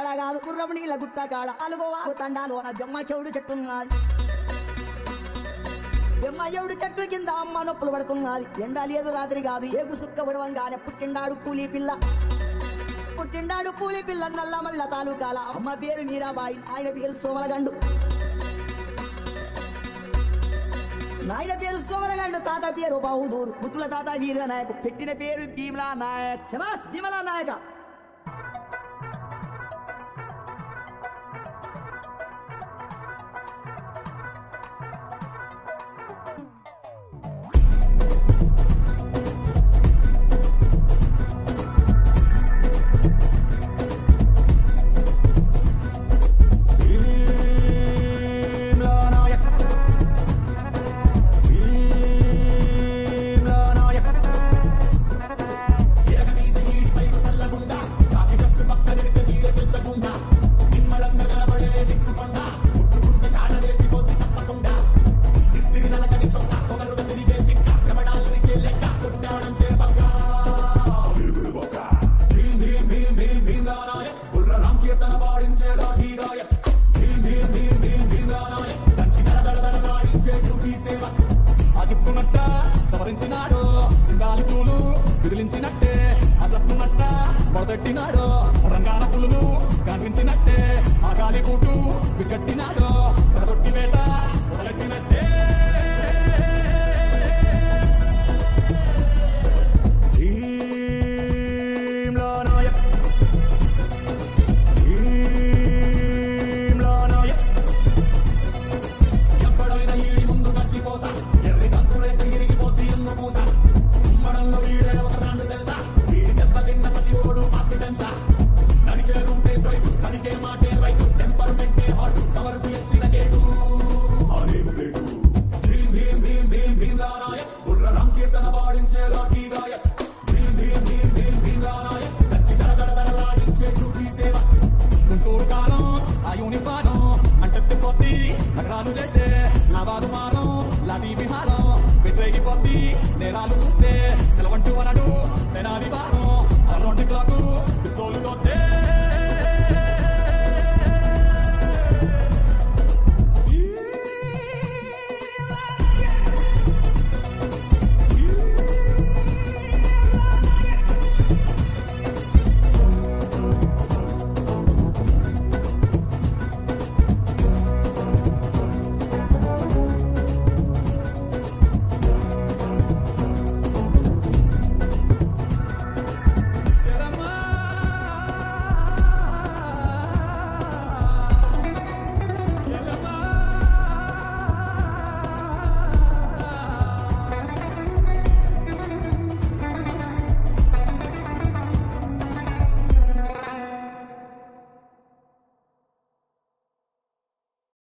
కాడ కాదు గుర్రం నీళ్ళ గుట్ట కాడ అలుగోవా తండాలు అన్న జమ్మ చెవుడు చెట్టున్నది బెమ్మయ్యవుడు చెట్టు కింద అమ్మ నొప్పులు పడుతున్నది ఎండ లేదు రాత్రి కాదు ఏగు సుక్క పడవంగానే పుట్టిండాడు కూలీ పిల్ల పుట్టిండాడు కూలీ పిల్ల నల్ల మల్ల తాలూకాల అమ్మ పేరు మీరాబాయి ఆయన పేరు సోమలగండు నాయన పేరు సోమలగండు తాత పేరు బహుదూర్ ముత్తుల తాత వీర నాయక్ పెట్టిన పేరు భీమలా నాయక్ శబాస్ భీమలా నాయక ఆ చెప్పునట్ట సవరించినాడు సింగాలి పూలు విదిలించినట్టే ఆ చెప్పునట్ట మొదటినాడు రంగాల పులులు గాండ్రించినట్టే ఆ గాలి పూటు వికట్టినాడు తొట్టి వేట మొదలెట్టినట్టే భీమ్లా నాయక్ భీమ్లా నాయక్ ఎప్పుడైనా ఈడి ముందు గట్టి పోస ఎర్రి కంకురేస్తే ఇరిగిపోద్ది ఎన్ను పూస ఉమ్మడంలో వీడే ఒక రాండు తెలుసా వీడి దెబ్బ తిన్న ప్రతి ఓడు హాస్పిటల్సా నడిచే రూటే స్ట్రైట్ పలికే మాటే రైట్ టెంపర్మెంటే హాట్ కవరుకు ఎత్తిన గేటు ఆనేము గేటు భీం భీం భీం భీం భీం నాయక్ బుర్ర రాంకీర్తన పాడించే లాఠీ గాయక్ భీం భీం భీం భీం భీం నాయక్ కచ్చి దడ దడ దడలాడించే డ్యూటీ సేవ గుంటూరు కాలం ఆ యూనిఫారం అంటెత్తి కొద్ది నగరాలు చేస్తే లాభాలు మారం లాఠీ విహారం పెట్టరేగిపోద్ది నేరాలు చూస్తే సెలవంటూ అనడు సెనాది వారం అరొంటి క్లాకు